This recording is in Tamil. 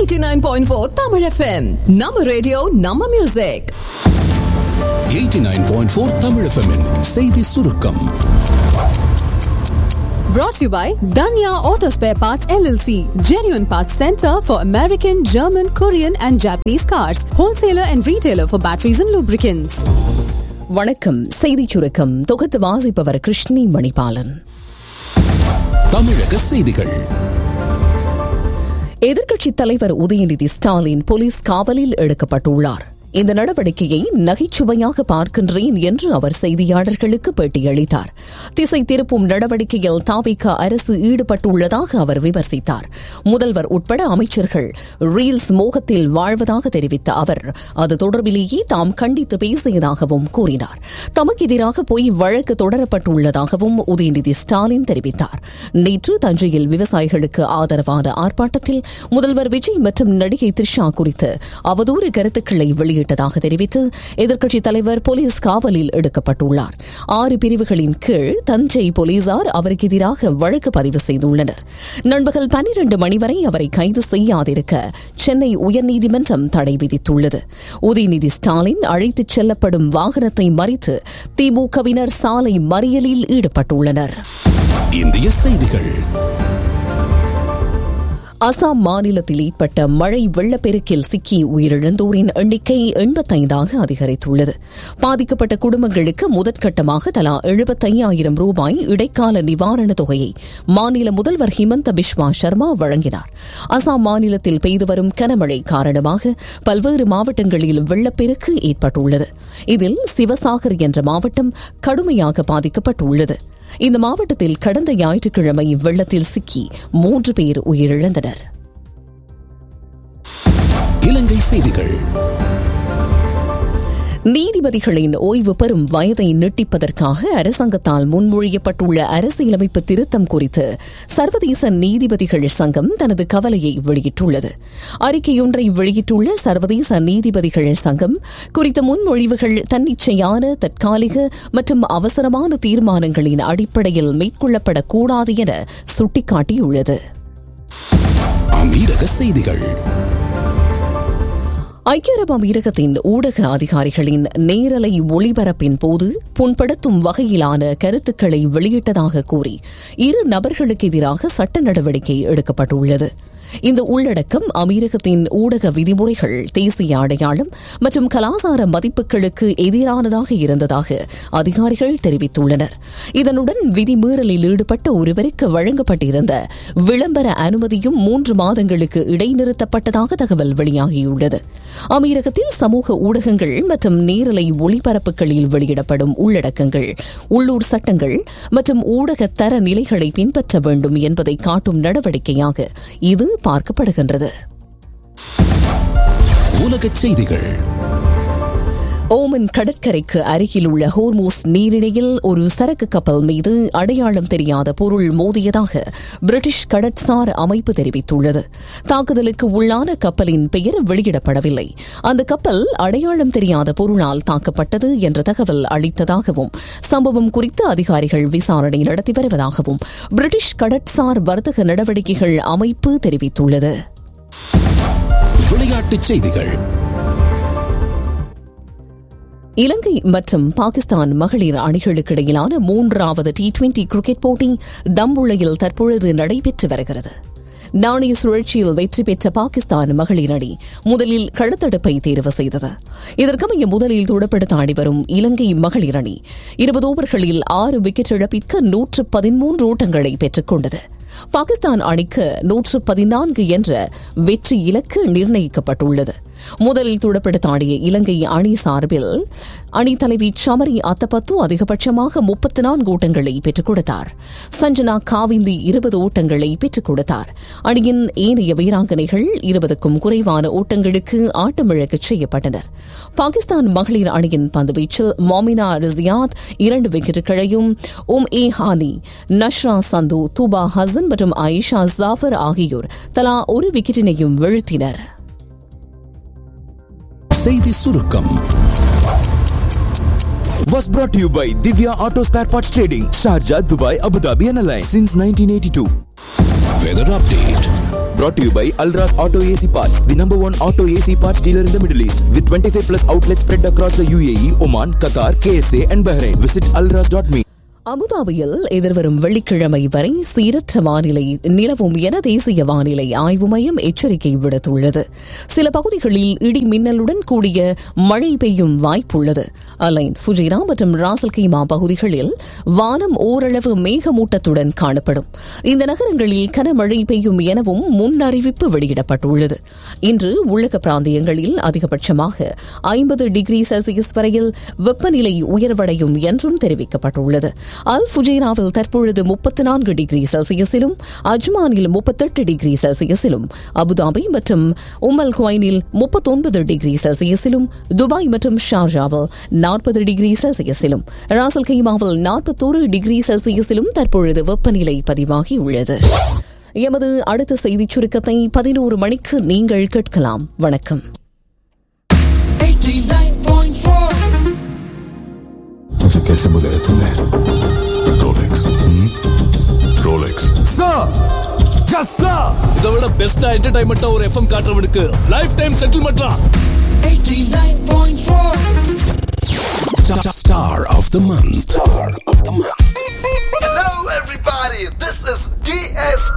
89.4 Tamil FM. நம்ம ரேடியோ நம்ம மியூசிக் 89.4 தமிழ் FM -இன் செய்தி சுருக்கம் brought to you by Danya Auto Spare Parts LLC, genuine parts center for American, German, Korean and Japanese cars, wholesaler and retailer for batteries and lubricants. வணக்கம் செய்திச் சுருக்கம் தொகுத்து வாசிப்பவர் கிருஷ்ணி மணிபாலன் தமிழக செய்திகள் எதிர்க்கட்சித் தலைவர் உதயநிதி ஸ்டாலின் போலீஸ் காவலில் எடுக்கப்பட்டுள்ளார் இந்த நடவடிக்கையை நகைச்சுவையாக பார்க்கின்றேன் என்று அவர் செய்தியாளர்களுக்கு பேட்டியளித்தார் திசை திருப்பும் நடவடிக்கையில் தாவிக அரசு ஈடுபட்டுள்ளதாக அவர் விமர்சித்தார் முதல்வர் உட்பட அமைச்சர்கள் ரீல்ஸ் மோகத்தில் வாழ்வதாக தெரிவித்த அவர் அது தொடர்பிலேயே தாம் கண்டித்து பேசியதாகவும் கூறினார் தமக்கு எதிராக பொய் வழக்கு தொடரப்பட்டுள்ளதாகவும் உதயநிதி ஸ்டாலின் தெரிவித்தார் நேற்று தஞ்சையில் விவசாயிகளுக்கு ஆதரவான ஆர்ப்பாட்டத்தில் முதல்வர் விஜய் மற்றும் நடிகை த்ரிஷா குறித்து அவதூறு கருத்துக்களை வெளியிட்டதாக தெரிவித்து எதிர்க்கட்சித் தலைவர் போலீஸ் காவலில் எடுக்கப்பட்டுள்ளார் ஆறு பிரிவுகளின் கீழ் தஞ்சை போலீசார் அவருக்கு எதிராக வழக்கு பதிவு செய்துள்ளனர் நண்பகல் பனிரண்டு மணி வரை அவரை கைது செய்யாதிருக்க சென்னை உயர்நீதிமன்றம் தடை விதித்துள்ளது உதயநிதி ஸ்டாலின் அழைத்துச் செல்லப்படும் வாகனத்தை மறித்து திமுகவினர் சாலை மறியலில் ஈடுபட்டுள்ளனர் இந்திய செய்திகள் அசாம் மாநிலத்தில் ஏற்பட்ட மழை வெள்ளப்பெருக்கில் சிக்கி உயிரிழந்தோரின் எண்ணிக்கை எண்பத்தைந்தாக அதிகரித்துள்ளது பாதிக்கப்பட்ட குடும்பங்களுக்கு முதற்கட்டமாக தலா எழுபத்தையாயிரம் ரூபாய் இடைக்கால நிவாரணத் தொகையை மாநில முதல்வர் ஹிமந்த பிஸ்வா சர்மா வழங்கினார் அசாம் மாநிலத்தில் பெய்து வரும் கனமழை காரணமாக பல்வேறு மாவட்டங்களில் வெள்ளப்பெருக்கு ஏற்பட்டுள்ளது இதில் சிவசாகர் என்ற மாவட்டம் கடுமையாக பாதிக்கப்பட்டுள்ளது இந்த மாவட்டத்தில் கடந்த ஞாயிற்றுக்கிழமை வெள்ளத்தில் சிக்கி மூன்று பேர் உயிரிழந்தனர் இலங்கை செய்திகள் நீதிபதிகளின் ஓய்வு பெறும் வயதை நீட்டிப்பதற்காக அரசாங்கத்தால் முன்மொழியப்பட்டுள்ள அரசியலமைப்பு திருத்தம் குறித்து சர்வதேச நீதிபதிகள் சங்கம் தனது கவலையை வெளியிட்டுள்ளது அறிக்கையொன்றை வெளியிட்டுள்ள சர்வதேச நீதிபதிகள் சங்கம் குறித்த முன்மொழிவுகள் தன்னிச்சையான தற்காலிக மற்றும் அவசரமான தீர்மானங்களின் அடிப்படையில் மேற்கொள்ளப்படக்கூடாது என சுட்டிக்காட்டியுள்ளது அமீரக செய்திகள் ஐக்கிய அரபு அமீரகத்தின் ஊடக அதிகாரிகளின் நேரலை ஒளிபரப்பின் போது புண்படுத்தும் வகையிலான கருத்துக்களை வெளியிட்டதாக கூறி இரு நபர்களுக்கு எதிராக சட்ட நடவடிக்கை எடுக்கப்பட்டுள்ளது இந்த உள்ளடக்கம் அமீரகத்தின் ஊடக விதிமுறைகள் தேசிய அடையாளம் மற்றும் கலாசார மதிப்புகளுக்கு எதிரானதாக இருந்ததாக அதிகாரிகள் தெரிவித்துள்ளனர் இதனுடன் விதிமீறலில் ஈடுபட்ட ஒருவருக்கு வழங்கப்பட்டிருந்த விளம்பர அனுமதியும் மூன்று மாதங்களுக்கு இடைநிறுத்தப்பட்டதாக தகவல் வெளியாகியுள்ளது அமீரகத்தில் சமூக ஊடகங்கள் மற்றும் நேரலை ஒளிபரப்புகளில் வெளியிடப்படும் உள்ளடக்கங்கள் உள்ளூர் சட்டங்கள் மற்றும் ஊடக தர நிலைகளை பின்பற்ற வேண்டும் என்பதை காட்டும் நடவடிக்கையாக இது பார்க்கப்படுகின்றது உலகச் செய்திகள் ஓமன் கடற்கரைக்கு அருகில் உள்ள ஹோர்மோஸ் நீரிணையில் ஒரு சரக்கு கப்பல் மீது அடையாளம் தெரியாத பொருள் மோதியதாக பிரிட்டிஷ் கடற்சார் அமைப்பு தெரிவித்துள்ளது தாக்குதலுக்கு உள்ளான கப்பலின் பெயர் வெளியிடப்படவில்லை அந்த கப்பல் அடையாளம் தெரியாத பொருளால் தாக்கப்பட்டது என்ற தகவல் அளித்ததாகவும் சம்பவம் குறித்து அதிகாரிகள் விசாரணை நடத்தி வருவதாகவும் பிரிட்டிஷ் கடற்சார் வர்த்தக நடவடிக்கைகள் அமைப்பு தெரிவித்துள்ளது விளையாட்டுச் செய்திகள் இலங்கை மற்றும் பாகிஸ்தான் மகளிர் அணிகளுக்கு இடையிலான மூன்றாவது டி டுவெண்டி கிரிக்கெட் போட்டி தம்புள்ளையில் தற்பொழுது நடைபெற்று வருகிறது நாணய சுழற்சியில் வெற்றி பெற்ற பாகிஸ்தான் மகளிர் அணி முதலில் களத்தடுப்பை தேர்வு செய்தது இதற்கமைய முதலில் துடப்படுத்த ஆடி வரும் இலங்கை மகளிர் அணி இருபது ஓவர்களில் ஆறு விக்கெட் இழப்பிற்கு நூற்று பதிமூன்று ஓட்டங்களை பெற்றுக் கொண்டது பாகிஸ்தான் அணிக்கு நூற்று பதினான்கு என்ற வெற்றி இலக்கு நிர்ணயிக்கப்பட்டுள்ளது முதலில் துடப்படுத்த ஆடிய இலங்கை அணி சார்பில் அணி தலைவி சமரி அத்தபத்து அதிகபட்சமாக முப்பத்தி நான்கு ஓட்டங்களை பெற்றுக் கொடுத்தார் சஞ்சனா காவிந்தி இருபது ஓட்டங்களை பெற்றுக் கொடுத்தார் அணியின் ஏனைய வீராங்கனைகள் இருபதுக்கும் குறைவான ஓட்டங்களுக்கு ஆட்டமிழக்கச் செய்யப்பட்டனர் பாகிஸ்தான் மகளிர் அணியின் பந்துவீச்சில் மொமினா ரிசியாத் இரண்டு விக்கெட்டுகளையும் உம் ஏ ஹானி நஷ்ரா சந்து தூபா ஹசன் மற்றும் ஆயிஷா ஜாஃபர் ஆகியோர் தலா ஒரு விக்கெட்டினையும் வீழ்த்தினர் செய்தி சுருக்கம் was brought to you by Divya Auto Spare Parts Trading, Sharjah, Dubai, Abu Dhabi and Alliance since 1982. Weather update brought to you by Alras Auto AC Parts, the number one auto AC parts dealer in the Middle East, with 25 plus outlets spread across the UAE, Oman, Qatar, KSA, and Bahrain. Visit alras.me. அபுதாபியில் எதிர்வரும் வெள்ளிக்கிழமை வரை சீரற்ற வானிலை நிலவும் என தேசிய வானிலை ஆய்வு மையம் எச்சரிக்கை விடுத்துள்ளது சில பகுதிகளில் இடி மின்னலுடன் கூடிய மழை பெய்யும் வாய்ப்புள்ளது அலைன் ஃபுஜிரா மற்றும் ராசல் கைமா பகுதிகளில் வானம் ஓரளவு மேகமூட்டத்துடன் காணப்படும் இந்த நகரங்களில் கனமழை பெய்யும் எனவும் முன்னறிவிப்பு வெளியிடப்பட்டுள்ளது இன்று உள்ளக பிராந்தியங்களில் அதிகபட்சமாக ஐம்பது டிகிரி செல்சியஸ் வரையில் வெப்பநிலை உயர்வடையும் என்றும் தெரிவிக்கப்பட்டுள்ளது அல் ஃபுஜேராவில் தற்பொழுது முப்பத்தி நான்கு டிகிரி செல்சியஸிலும் அஜ்மானில் முப்பத்தெட்டு டிகிரி செல்சியஸிலும் அபுதாபி மற்றும் உமல் குவைனில் முப்பத்தொன்பது டிகிரி செல்சியஸிலும் துபாய் மற்றும் ஷார்ஜாவில் நாற்பது டிகிரி செல்சியஸிலும் ராசல் கைமாவில் நாற்பத்தோரு டிகிரி செல்சியஸிலும் தற்பொழுது வெப்பநிலை பதிவாகியுள்ளது எமது அடுத்த செய்திச் சுருக்கத்தை பதினோரு மணிக்கு நீங்கள் கேட்கலாம் வணக்கம் मुझे कैसे बुलाया तूने रोलेक्स रोलेक्स இதை விட பெஸ்டா என்டர்டைன்மெண்டா ஒரு எஃப்எம் காட்டுறவனுக்கு லைஃப் டைம் செட்டில்மெண்ட்லாம் Star of the month. Star of the month. Hello, everybody. This is DSP.